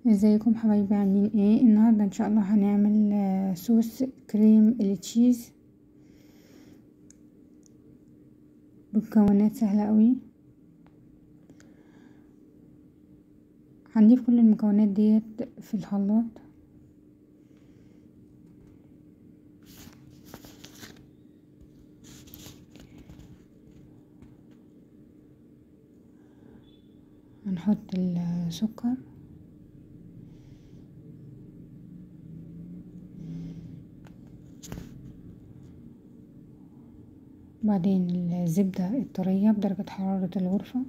ازيكم حبايبي عاملين ايه النهارده ان شاء الله هنعمل آه، صوص كريم التشيز بمكونات سهله قوي هنضيف كل المكونات ديت في الخلاط هنحط السكر بعدين الزبدة الطرية بدرجة حرارة الغرفة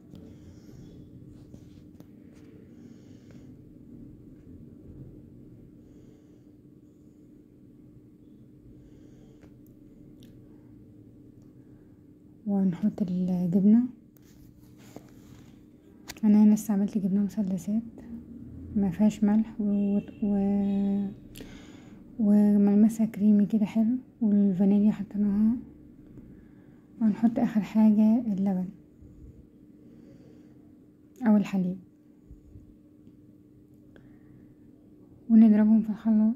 ونحط الجبنة انا هنا استعملت جبنة مثلثات ما فيهاش ملح و... و... وملمسها كريمي كده حلو والفانيليا حطيناها وهنحط اخر حاجة اللبن او الحليب ونضربهم في الخلاط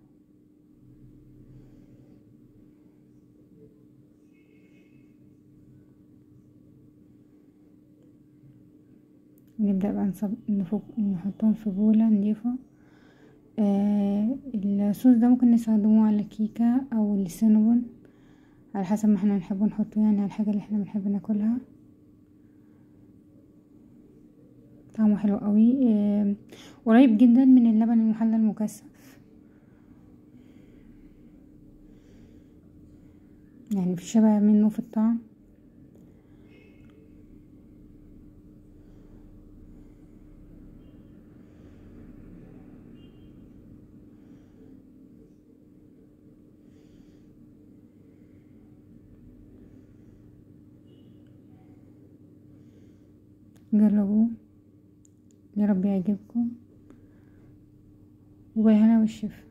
نبدأ بقى نصب نفك نحطهم في بولة نضيفه آه الصوص ده ممكن نستخدمه على كيكة او السينابون على حسب ما احنا نحب نحطه يعني على الحاجة اللي احنا بنحب ناكلها طعمه حلو قوي آه قريب جدا من اللبن المحلى المكثف يعني في شبه منه في الطعم جربوه يا رب يعجبكم وبالهنا والشفا